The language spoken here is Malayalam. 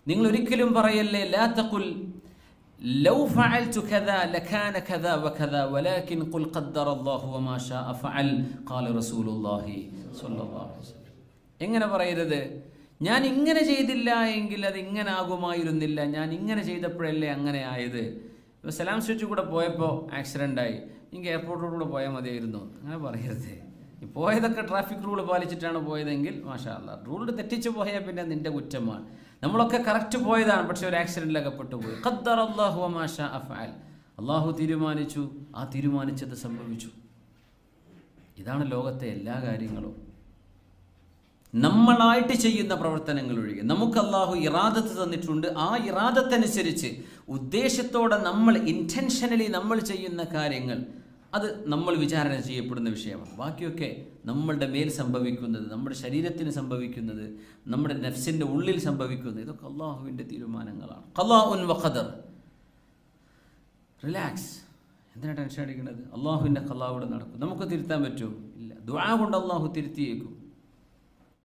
നിങ്ങൾ ഒരിക്കലും പറയല്ലേ ലാ തഖുൽ ലൗ ഫഅൽതു കദാ ലകാന കദാ വകദാ വലാകിൻ ഖുൽ ഖദ്ദറ അല്ലാഹു വമാ ശാഅ ഫഅൽ ഖാല റസൂലുള്ളാഹി സ്വല്ലല്ലാഹു അലൈഹി വസല്ലം എങ്ങനെ പറയരുത് ഞാൻ ഇങ്ങനെ ചെയ്തില്ല എങ്കിൽ അത് ഇങ്ങനെ ആകുമായിരുന്നില്ല ഞാൻ ഇങ്ങനെ ചെയ്തപ്പോഴല്ലേ അങ്ങനെ ആയത് ഇപ്പോൾ സലാം സ്വിച്ച് കൂടെ പോയപ്പോൾ ആക്സിഡൻ്റ് ആയി എനിക്ക് എയർപോർട്ടിലൂടെ പോയാൽ മതിയായിരുന്നു അങ്ങനെ പറയരുത് ഈ പോയതൊക്കെ ട്രാഫിക് റൂൾ പാലിച്ചിട്ടാണ് പോയതെങ്കിൽ മാഷാ അല്ല റൂൾ തെറ്റിച്ച് പോയാൽ പിന്നെ നിന്റെ കുറ്റമാണ് നമ്മളൊക്കെ കറക്റ്റ് പോയതാണ് പക്ഷെ ഒരു ആക്സിഡൻറ്റിലൊക്കെ പെട്ടുപോയി ഖദ്ദർ അള്ളാഹു മാഷ അഫാൽ അള്ളാഹു തീരുമാനിച്ചു ആ തീരുമാനിച്ചത് സംഭവിച്ചു ഇതാണ് ലോകത്തെ എല്ലാ കാര്യങ്ങളും നമ്മളായിട്ട് ചെയ്യുന്ന പ്രവർത്തനങ്ങൾ ഒഴികെ നമുക്ക് അള്ളാഹു ഇറാദത്ത് തന്നിട്ടുണ്ട് ആ ഇറാദത്തനുസരിച്ച് ഉദ്ദേശത്തോടെ നമ്മൾ ഇൻറ്റൻഷനലി നമ്മൾ ചെയ്യുന്ന കാര്യങ്ങൾ അത് നമ്മൾ വിചാരണ ചെയ്യപ്പെടുന്ന വിഷയമാണ് ബാക്കിയൊക്കെ നമ്മളുടെ മേൽ സംഭവിക്കുന്നത് നമ്മുടെ ശരീരത്തിന് സംഭവിക്കുന്നത് നമ്മുടെ നെഫ്സിൻ്റെ ഉള്ളിൽ സംഭവിക്കുന്നത് ഇതൊക്കെ അള്ളാഹുവിൻ്റെ തീരുമാനങ്ങളാണ് ഖലാഉൻ വഖദർ റിലാക്സ് എന്തിനാണ് ടെൻഷൻ അടിക്കുന്നത് അള്ളാഹുവിൻ്റെ ഖലാവിടെ നടക്കും നമുക്ക് തിരുത്താൻ പറ്റുമോ ഇല്ല ദുആ കൊണ്ട് അള്ളാഹു തിരുത്തിയേക്കും